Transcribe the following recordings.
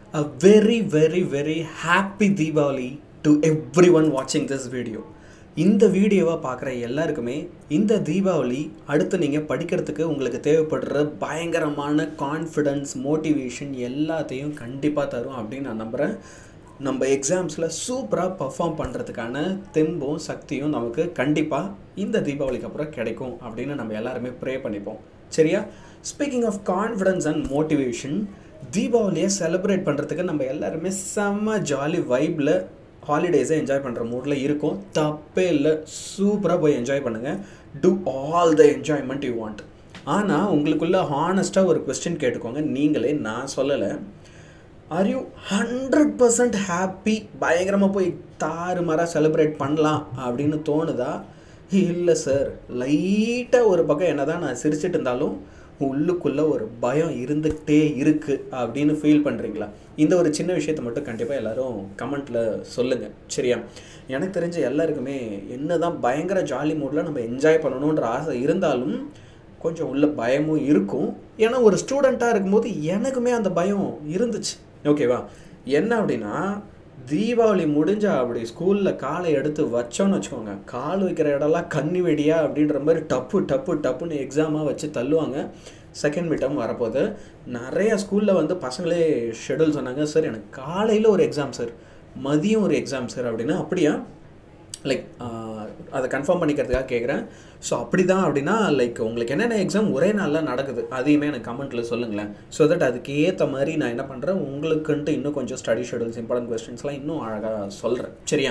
A very, very, very happy Deepavali to everyone watching this video. இந்த வீடியோவை பார்க்குற எல்லாருக்குமே இந்த தீபாவளி அடுத்து நீங்கள் படிக்கிறதுக்கு உங்களுக்கு தேவைப்படுற பயங்கரமான கான்ஃபிடன்ஸ் மோட்டிவேஷன் எல்லாத்தையும் கண்டிப்பாக தரும் அப்படின்னு நான் நம்புகிறேன் நம்ம எக்ஸாம்ஸில் சூப்பராக பர்ஃபார்ம் பண்ணுறதுக்கான தெம்பும் சக்தியும் நமக்கு கண்டிப்பாக இந்த தீபாவளிக்கு அப்புறம் கிடைக்கும் அப்படின்னு நம்ம எல்லாருமே ப்ரே பண்ணிப்போம் சரியா speaking of confidence and motivation தீபாவளியை செலிப்ரேட் பண்ணுறதுக்கு நம்ம எல்லாருமே செம்ம ஜாலி வைப்பில் ஹாலிடேஸை என்ஜாய் பண்ணுற மூடில் இருக்கும் தப்பே இல்லை சூப்பராக போய் என்ஜாய் பண்ணுங்கள் to all the enjoyment you want ஆனால் உங்களுக்குள்ள ஹானஸ்ட்டாக ஒரு கொஸ்டின் கேட்டுக்கோங்க நீங்களே நான் சொல்லலை are you hundred percent happy பயங்கரமாக போய் தாறு மாறாக செலிப்ரேட் பண்ணலாம் அப்படின்னு தோணுதா இல்லை சார் லைட்டாக ஒரு பக்கம் என்ன தான் நான் சிரிச்சிட்டு இருந்தாலும் உள்ளுக்குள்ளே ஒரு பயம் இருந்துக்கிட்டே இருக்குது அப்படின்னு ஃபீல் பண்ணுறீங்களா இந்த ஒரு சின்ன விஷயத்தை மட்டும் கண்டிப்பாக எல்லோரும் கமெண்ட்டில் சொல்லுங்கள் சரியா எனக்கு தெரிஞ்ச எல்லாருக்குமே என்ன தான் பயங்கர ஜாலி மூடில் நம்ம என்ஜாய் பண்ணணுன்ற ஆசை இருந்தாலும் கொஞ்சம் உள்ள பயமும் இருக்கும் ஏன்னா ஒரு ஸ்டூடெண்ட்டாக இருக்கும்போது எனக்குமே அந்த பயம் இருந்துச்சு ஓகேவா என்ன அப்படின்னா தீபாவளி முடிஞ்சா அப்படி ஸ்கூலில் காலை எடுத்து வச்சோன்னு வச்சுக்கோங்க கால் வைக்கிற இடம்லாம் கன்னி வெடியா அப்படின்ற மாதிரி டப்பு டப்பு டப்புன்னு எக்ஸாமாக வச்சு தள்ளுவாங்க செகண்ட் மிட்டம் வரப்போகுது நிறைய ஸ்கூலில் வந்து பசங்களே ஷெடியூல் சொன்னாங்க சார் எனக்கு காலையில் ஒரு எக்ஸாம் சார் மதியம் ஒரு எக்ஸாம் சார் அப்படின்னா அப்படியா லைக் அதை கன்ஃபார்ம் பண்ணிக்கிறதுக்காக கேட்குறேன் ஸோ அப்படி தான் அப்படின்னா லைக் உங்களுக்கு என்னென்ன எக்ஸாம் ஒரே நாளில் நடக்குது அதையுமே எனக்கு கமெண்ட்டில் சொல்லுங்களேன் ஸோ தட் அதுக்கு ஏற்ற மாதிரி நான் என்ன பண்ணுறேன் உங்களுக்குன்ட்டு இன்னும் கொஞ்சம் ஸ்டடி ஷெடியூல்ஸ் இம்பார்ட்டன்ட் கொஸ்டின்ஸ்லாம் இன்னும் அழகாக சொல்கிறேன் சரியா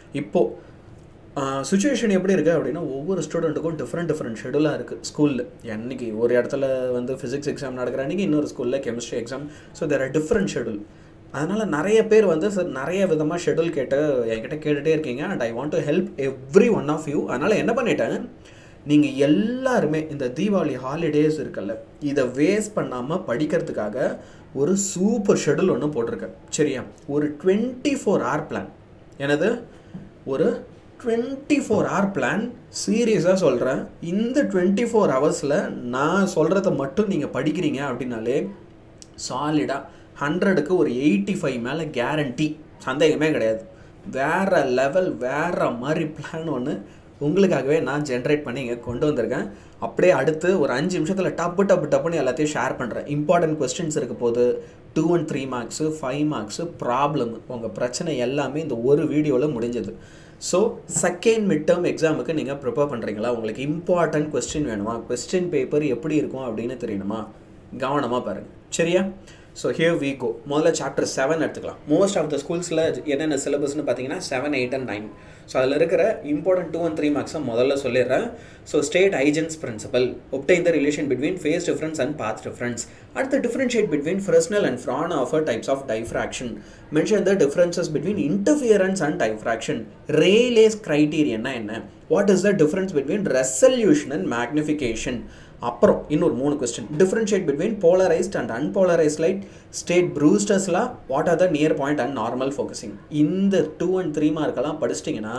இப்போது சுச்சுவேஷன் எப்படி இருக்குது அப்படின்னா ஒவ்வொரு ஸ்டூடெண்ட்டுக்கும் டிஃப்ரெண்ட் டிஃப்ரெண்ட் ஷெடியூலாக இருக்குது ஸ்கூலில் என்றைக்கு ஒரு இடத்துல வந்து ஃபிசிக்ஸ் எக்ஸாம் நடக்கிற அன்றைக்கி இன்னொரு ஸ்கூலில் chemistry exam so there are different schedule அதனால் நிறைய பேர் வந்து சார் நிறைய விதமாக ஷெடியூல் கேட்டு என்கிட்ட கேட்டுகிட்டே இருக்கீங்க and I want to help every one of you அதனால் என்ன பண்ணிட்டேன் நீங்கள் எல்லாருமே இந்த தீபாவளி ஹாலிடேஸ் இருக்குல்ல இதை வேஸ்ட் பண்ணாமல் படிக்கிறதுக்காக ஒரு சூப்பர் ஷெடியூல் ஒன்று போட்டிருக்கேன் சரியா ஒரு டுவெண்ட்டி ஃபோர் ஹவர் பிளான் எனது ஒரு டுவெண்ட்டி ஃபோர் ஹவர் பிளான் சீரியஸாக சொல்கிறேன் இந்த டுவெண்ட்டி ஃபோர் ஹவர்ஸில் நான் சொல்கிறத மட்டும் நீங்கள் படிக்கிறீங்க அப்படின்னாலே சாலிடாக ஹண்ட்ரடுக்கு ஒரு எயிட்டி ஃபைவ் மேலே கேரண்டி சந்தேகமே கிடையாது வேறு லெவல் வேறு மாதிரி பிளான் ஒன்று உங்களுக்காகவே நான் ஜென்ரேட் பண்ணி இங்கே கொண்டு வந்திருக்கேன் அப்படியே அடுத்து ஒரு அஞ்சு நிமிஷத்தில் டப்பு டப்பு டப்புன்னு எல்லாத்தையும் ஷேர் பண்ணுறேன் இம்பார்ட்டன்ட் கொஸ்டின்ஸ் இருக்க போது two and three marks five marks problem உங்கள் பிரச்சனை எல்லாமே இந்த ஒரு வீடியோவில் முடிஞ்சது ஸோ செகண்ட் மிட் டேர்ம் எக்ஸாமுக்கு நீங்கள் ப்ரிப்பேர் பண்ணுறீங்களா உங்களுக்கு இம்பார்ட்டன்ட் கொஸ்டின் வேணுமா கொஸ்டின் பேப்பர் எப்படி இருக்கும் அப்படின்னு தெரியணுமா கவனமாக பாருங்கள் சரியா ஸோ ஹியர் வி கோ முதல்ல சாப்டர் செவன் எடுத்துக்கலாம் மோஸ்ட் ஆஃப் த ஸ்கூல்ஸில் என்னென்ன சிலபஸ்னு பார்த்தீங்கன்னா seven eight and nine so அதில் இருக்கிற இம்பார்ட்டன்ட் டூ அண்ட் த்ரீ மார்க்ஸை முதல்ல சொல்லிடுறேன் so state Huygens principle obtain the relation between phase difference and path difference அடுத்து differentiate between Fresnel and Fraunhofer types of diffraction mention the differences between interference and diffraction Rayleigh's க்ரைட்டீரியன்னா என்ன what is the difference between resolution and magnification அப்புறம் இன்னொரு மூணு question differentiate between polarised and unpolarised light state Brewster's law what are the near point and normal focusing இந்த two and three மார்க்கெல்லாம் படிச்சிட்டிங்கன்னா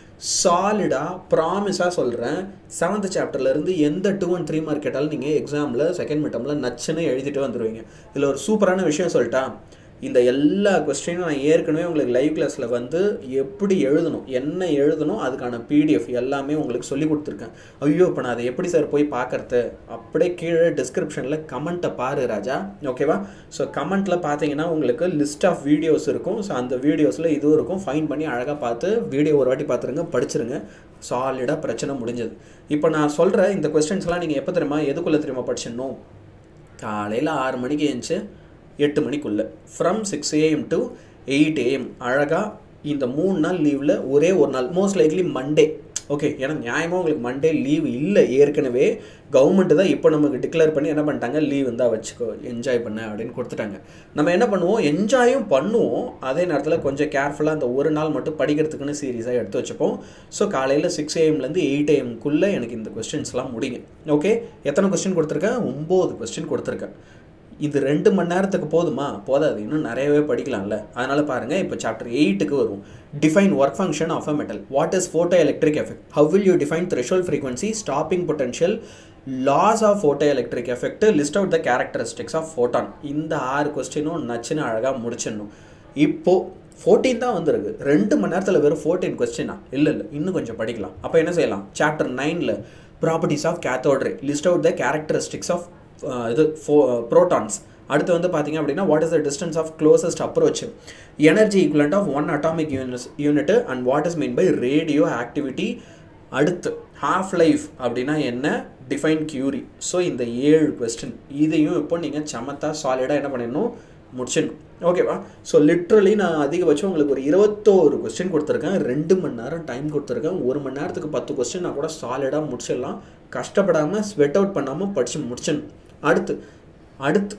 சாலிடாக ப்ராமிஸாக சொல்கிறேன் செவன்த் சாப்டர்லேருந்து எந்த டூ அண்ட் த்ரீ மார்க் கேட்டாலும் நீங்கள் எக்ஸாமில் செகண்ட் மிட்டமில் நச்சுன்னு எழுதிட்டு வந்துடுவீங்க இதில் ஒரு சூப்பரான விஷயம் சொல்லிட்டா இந்த எல்லா கொஸ்டினும் நான் ஏற்கனவே உங்களுக்கு லைவ் கிளாஸில் வந்து எப்படி எழுதணும் என்ன எழுதணும் அதுக்கான பிடிஎஃப் எல்லாமே உங்களுக்கு சொல்லி கொடுத்துருக்கேன் ஐயோ இப்போ நான் அதை எப்படி சார் போய் பார்க்குறது அப்படியே கீழே டிஸ்கிரிப்ஷனில் கமெண்ட்டை பாரு ராஜா ஓகேவா ஸோ கமெண்ட்டில் பார்த்தீங்கன்னா உங்களுக்கு லிஸ்ட் ஆஃப் வீடியோஸ் இருக்கும் ஸோ அந்த வீடியோஸில் இதுவும் இருக்கும் ஃபைன் பண்ணி அழகாக பார்த்து வீடியோ ஒரு வாட்டி பார்த்துருங்க படிச்சிருங்க சாலிடாக பிரச்சனை முடிஞ்சது இப்போ நான் சொல்கிற இந்த கொஸ்டின்ஸ்லாம் நீங்கள் எப்போ தெரியுமா எதுக்குள்ளே தெரியுமா படிச்சிடணும் காலையில் ஆறு மணிக்கு எழுந்துச்சு எட்டு மணிக்குள்ளே from six AM to eight AM அழகாக இந்த மூணு நாள் லீவில் ஒரே ஒரு நாள் மோஸ்ட் லைக்லி மண்டே ஓகே ஏன்னா நியாயமாக உங்களுக்கு மண்டே லீவ் இல்லை ஏற்கனவே கவர்மெண்ட்டு தான் இப்போ நமக்கு டிக்ளேர் பண்ணி என்ன பண்ணிட்டாங்க லீவ் இருந்தால் வச்சுக்கோ என்ஜாய் பண்ண அப்படின்னு கொடுத்துட்டாங்க நம்ம என்ன பண்ணுவோம் என்ஜாயும் பண்ணுவோம் அதே நேரத்தில் கொஞ்சம் கேர்ஃபுல்லாக அந்த ஒரு நாள் மட்டும் படிக்கிறதுக்குன்னு சீரியஸாக எடுத்து வச்சுப்போம் ஸோ காலையில் சிக்ஸ் ஏஎம்லேருந்து எயிட் ஏஎம்குள்ளே எனக்கு இந்த கொஸ்டின்ஸ்லாம் முடியும் ஓகே எத்தனை கொஸ்டின் கொடுத்துருக்கேன் ஒம்பது கொஸ்டின் கொடுத்துருக்கேன் இது ரெண்டு மணி நேரத்துக்கு போதுமா போதாது இன்னும் நிறையவே படிக்கலாம்ல அதனால் பாருங்கள் இப்போ சாப்டர் எயிட்டுக்கு வரும் define work function of a metal what is photo electric effect how will you define threshold frequency stopping potential laws of photo electric effect list out the characteristics of photon இந்த ஆறு கொஸ்டினும் நச்சுன்னு அழகாக முடிச்சிடணும் இப்போது fourteen தான் வந்திருக்கு ரெண்டு மணி நேரத்தில் வெறும் ஃபோர்டீன் கொஸ்டினா இல்லை இல்லை இன்னும் கொஞ்சம் படிக்கலாம் அப்போ என்ன செய்யலாம் சாப்டர் நைனில் properties of cathode ray list out the characteristics of இது ஃபோ ப்ரோட்டான்ஸ் அடுத்து வந்து பார்த்தீங்க அப்படின்னா what is the distance of closest approach energy equivalent of one atomic units unit and what is mean by radio activity அடுத்து half life அப்படின்னா என்ன define Curie so இந்த ஏழு கொஸ்டின் இதையும் இப்போ நீங்கள் சமத்தா சாலிடாக என்ன பண்ணிடணும் முடிச்சிடணும் ஓகேவா ஸோ லிட்ரலி நான் அதிகபட்சம் உங்களுக்கு ஒரு இருபத்தோரு கொஸ்டின் கொடுத்துருக்கேன் ரெண்டு மணி நேரம் டைம் கொடுத்துருக்கேன் ஒரு மணி நேரத்துக்கு பத்து கொஸ்டின் நான் கூட சாலிடாக முடிச்சிடலாம் கஷ்டப்படாமல் ஸ்வெட் அவுட் பண்ணாமல் படித்து முடிச்சிடணும் அடுத்து அடுத்து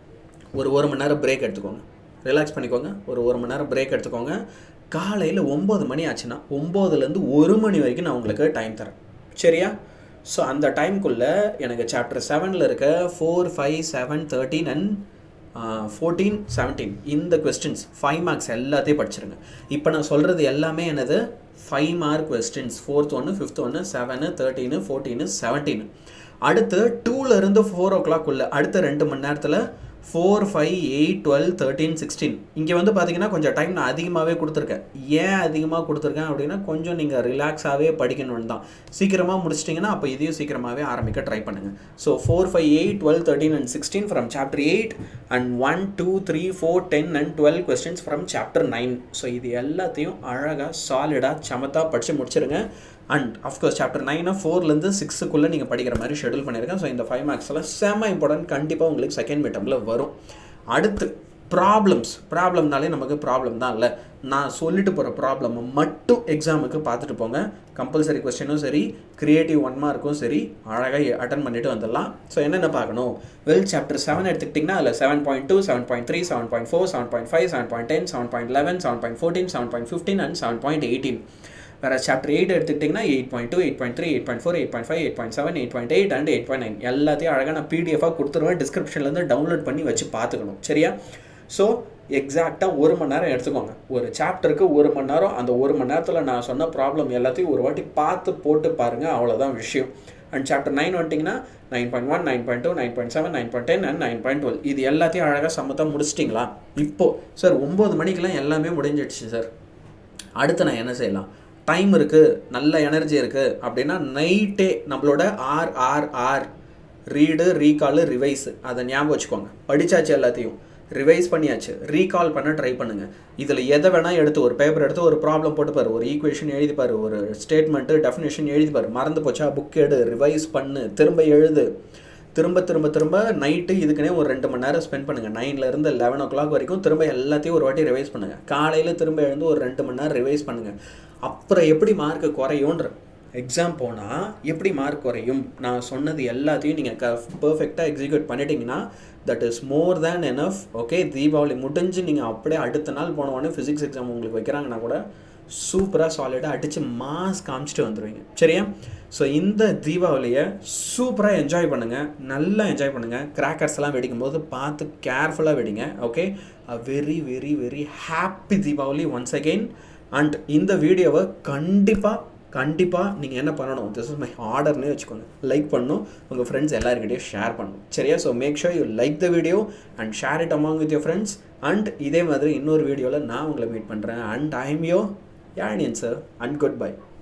ஒரு ஒரு மணி நேரம் பிரேக் எடுத்துக்கோங்க ரிலாக்ஸ் பண்ணிக்கோங்க ஒரு ஒரு மணி நேரம் பிரேக் எடுத்துக்கோங்க காலையில் ஒம்பது மணி ஆச்சுன்னா ஒம்போதுலேருந்து ஒரு மணி வரைக்கும் நான் உங்களுக்கு டைம் தரேன் சரியா ஸோ அந்த டைம்குள்ளே எனக்கு சாப்டர் செவனில் இருக்க four five seven thirteen and fourteen seventeen இந்த கொஸ்டின்ஸ் ஃபைவ் மார்க்ஸ் எல்லாத்தையும் படிச்சிருங்க இப்போ நான் சொல்கிறது எல்லாமே என்னது ஃபைவ் மார்க் கொஸ்டின்ஸ் ஃபோர்த் ஒன்று ஃபிஃப்த் ஒன்று செவனு தேர்ட்டீனு ஃபோர்டீனு செவன்டீனு அடுத்து டூலேருந்து ஃபோர் ஓ கிளாக் உள்ள அடுத்த ரெண்டு மணி நேரத்தில் four five eight twelve thirteen sixteen இங்கே வந்து பார்த்தீங்கன்னா கொஞ்சம் டைம் நான் அதிகமாகவே கொடுத்துருக்கேன் ஏன் அதிகமாக கொடுத்துருக்கேன் அப்படின்னா கொஞ்சம் நீங்கள் ரிலாக்ஸாகவே படிக்கணும்னு தான் சீக்கிரமாக முடிச்சிட்டிங்கன்னா அப்போ இதையும் சீக்கிரமாகவே ஆரம்பிக்க ட்ரை பண்ணுங்கள் so four five eight twelve thirteen and sixteen from chapter eight and one two three four ten and twelve questions from chapter nine so இது எல்லாத்தையும் அழகாக சாலிடாக சமத்தாக படித்து முடிச்சிருங்க அண்ட் அஃப்கோர்ஸ் சாப்டர் நைனை ஃபோர்லேருந்து சிக்ஸுக்குள்ளே நீங்கள் படிக்கிற மாதிரி ஷெடியூல் பண்ணியிருக்கேன் ஸோ இந்த ஃபைவ் மார்க்ஸ் எல்லாம் செம்ம இம்பார்ட்டன்ட் கண்டிப்பாக உங்களுக்கு செகண்ட் மீட்டமில் வரும் அடுத்து ப்ராப்ளம்ஸ் ப்ராப்ளம்னாலே நமக்கு ப்ராப்ளம் தான் இல்லை நான் சொல்லிட்டு போகிற ப்ராப்ளமை மட்டும் எக்ஸாமுக்கு பார்த்துட்டு போங்க கம்பல்சரி கொஸ்டினும் சரி கிரியேட்டிவ் ஒன் மார்க்கும் சரி அழகாக அட்டன் பண்ணிட்டு வந்துடலாம் ஸோ என்னென்ன பார்க்கணும் வெல் சாப்டர் செவன் எடுத்துக்கிட்டிங்கன்னா அதில் seven point two seven point three seven point four seven point five seven point ten seven point eleven seven point fourteen seven point fifteen and seven point eighteen வேறு chapter eight எடுத்துக்கிட்டிங்கன்னா eight point two eight point three eight point four eight point five eight point seven eight point eight and eight point nine எல்லாத்தையும் அழகாக நான் பிடிஎஃபாக கொடுத்துருவேன் டிஸ்கிரிப்ஷன்லேருந்து download பண்ணி வச்சு பார்த்துக்கணும் சரியா ஸோ எக்ஸாக்டாக ஒரு மணி நேரம் எடுத்துக்கோங்க ஒரு சாப்டருக்கு ஒரு மணி நேரம் அந்த ஒரு மணி நேரத்தில் நான் சொன்ன ப்ராப்ளம் எல்லாத்தையும் ஒரு வாட்டி பார்த்து போட்டு பாருங்கள் அவ்வளோதான் விஷயம் அண்ட் சாப்டர் நைன் வந்துட்டிங்கன்னா nine point one nine point two nine point seven nine point ten and nine point twelve இது எல்லாத்தையும் அழகாக சமத்தாக முடிச்சிட்டிங்களா இப்போது சார் ஒம்பது மணிக்கெலாம் எல்லாமே முடிஞ்சிடுச்சு சார் அடுத்து நான் என்ன செய்யலாம் டைம் இருக்குது நல்ல எனர்ஜி இருக்குது அப்படின்னா நைட்டே நம்மளோட R R R read recall revise அதை ஞாபகம் வச்சுக்கோங்க படித்தாச்சு எல்லாத்தையும் ரிவைஸ் பண்ணியாச்சு ரீகால் பண்ண ட்ரை பண்ணுங்கள் இதில் எதை வேணால் எடுத்து ஒரு பேப்பர் எடுத்து ஒரு ப்ராப்ளம் போட்டுப்பார் ஒரு ஈக்குவேஷன் எழுதிப்பார் ஒரு ஸ்டேட்மெண்ட்டு டெஃபினேஷன் எழுதிப்பார் மறந்து போச்சா புக் எடு ரிவைஸ் பண்ணு திரும்ப எழுது திரும்ப திரும்ப திரும்ப நைட்டு இதுக்குனே ஒரு ரெண்டு மணி நேரம் ஸ்பெண்ட் பண்ணுங்கள் நைன்லேருந்து லெவன் ஓ கிளாக் வரைக்கும் திரும்ப எல்லாத்தையும் ஒரு வாட்டி ரிவைஸ் பண்ணுங்கள் காலையில் திரும்ப எழுந்து ஒரு ரெண்டு மணி நேரம் ரிவைஸ் பண்ணுங்கள் அப்புறம் எப்படி மார்க்கு குறையும்ன்ற எக்ஸாம் போனால் எப்படி மார்க் குறையும் நான் சொன்னது எல்லாத்தையும் நீங்கள் க பர்ஃபெக்டாக எக்ஸிக்யூட் பண்ணிட்டீங்கன்னா that is more than enough okay Deepavali முடிஞ்சு நீங்கள் அப்படியே அடுத்த நாள் போனவொடனே ஃபிசிக்ஸ் எக்ஸாம் உங்களுக்கு வைக்கிறாங்கன்னா கூட சூப்பராக சாலிடாக அடித்து மாஸ் காமிச்சிட்டு வந்துடுவீங்க சரியா ஸோ இந்த தீபாவளியை சூப்பராக என்ஜாய் பண்ணுங்கள் நல்லா என்ஜாய் பண்ணுங்கள் கிராக்கர்ஸ்லாம் வெடிக்கும் போது பார்த்து கேர்ஃபுல்லாக வெடிங்க okay very very very happy Deepavali once again and இந்த வீடியோவை கண்டிப்பாக கண்டிப்பாக நீங்கள் என்ன பண்ணணும் திஸ் இஸ் மை ஆர்டர்னே வச்சுக்கோங்க லைக் பண்ணணும் உங்கள் ஃப்ரெண்ட்ஸ் எல்லாருக்கிட்டையும் ஷேர் பண்ணணும் சரியா so make sure you like the video and share it among with your friends and இதே மாதிரி இன்னொரு வீடியோவில் நான் உங்களை மீட் பண்ணுறேன் அண்ட் ஐ எம் யோ யானியன் சார் அண்ட் குட் பை